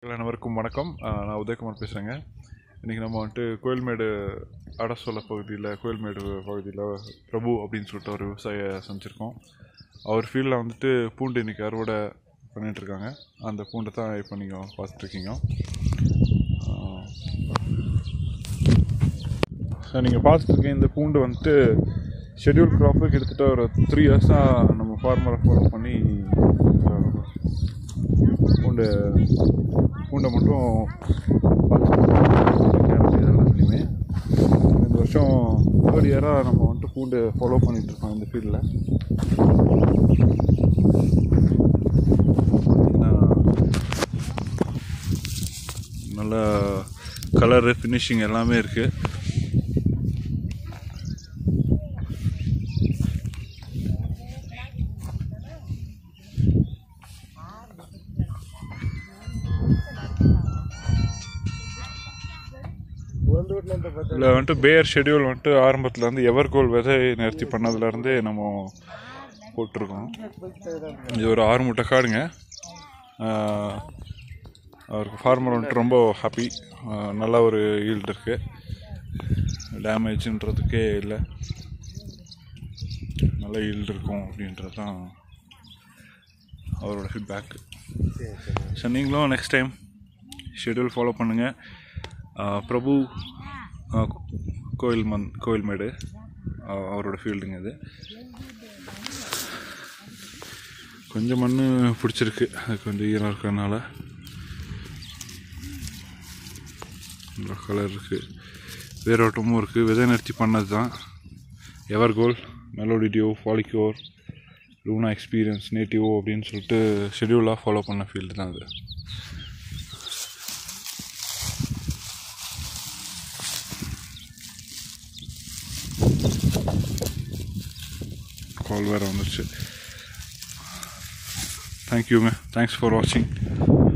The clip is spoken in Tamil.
அனைவருக்கும் வணக்கம் அஹ் நான் உதயகுமார் பேசுகிறேங்க இன்றைக்கி நம்ம வந்துட்டு கோயில்மேடு அடசோல பகுதியில் கோயில்மேடு பகுதியில் பிரபு அப்படின்னு சொல்லிட்டு ஒரு விவசாய சமைச்சிருக்கோம் அவர் ஃபீல்டில் வந்துட்டு பூண்டு இன்றைக்கி அறுவடை பண்ணிட்டு இருக்காங்க அந்த பூண்டை தான் இப்போ நீங்கள் பார்த்துட்ருக்கீங்க சார் நீங்கள் பார்த்துருக்கீங்க இந்த பூண்டு வந்துட்டு ஷெட்யூல் க்ராப்பு கிட்டத்தட்ட ஒரு த்ரீ இயர்ஸாக நம்ம ஃபார்மரை ஃபாலோ பண்ணி அஹ், பூண்டு பூண்டை மட்டும் பார்த்து எல்லாத்துலேயுமே இந்த வருஷம் தேர்ட் இயராக நம்ம வந்துட்டு பூண்டு ஃபாலோ பண்ணிட்டு இருக்கோம் இந்த ஃபீல்டில் நல்ல கலரு ஃபினிஷிங் எல்லாமே இருக்குது இதில் வந்துட்டு பேயர் ஷெட்யூல் வந்துட்டு ஆரம்பத்தில் வந்து எவர்கோல் விதை நிறுத்தி பண்ணதுலேருந்தே நம்ம போட்டிருக்கோம் இது ஒரு ஆறு முட்டை காடுங்க ஆஹ் அவருக்கு ஃபார்மர் வந்துட்டு ரொம்ப ஹாப்பி நல்ல ஒரு ஈல்டு இருக்குது டேமேஜ்ன்றதுக்கே இல்லை நல்ல ஈல்டு இருக்கும் அப்படின்றது தான் அவரோட ஃபீட்பேக் ஸோ நீங்களும் நெக்ஸ்ட் டைம் ஷெட்யூல் ஃபாலோ பண்ணுங்கள் பிரபு ஆ, கோயில் மன் கோயில்மேடு ஆ, அவரோட ஃபீல்டுங்க இது கொஞ்சம் மண் பிடிச்சிருக்கு அது கொஞ்சம் ஈரம் இருக்கிறதுனால நல்ல கலர் இருக்குது வேரோட்டமும் இருக்குது விதை நிறுத்தி பண்ணது தான் எவர்கோல் மெலோடி டியோ ஃபாலிக்யூர் லூனா எக்ஸ்பீரியன்ஸ் நேட்டிவோ அப்படின்னு சொல்லிட்டு ஷெடியூலாக ஃபாலோ பண்ண ஃபீல்டு தான் அது கால் வேறு வந்துருச்சு தேங்க்யூங்க தேங்க்ஸ் ஃபார் வாட்சிங்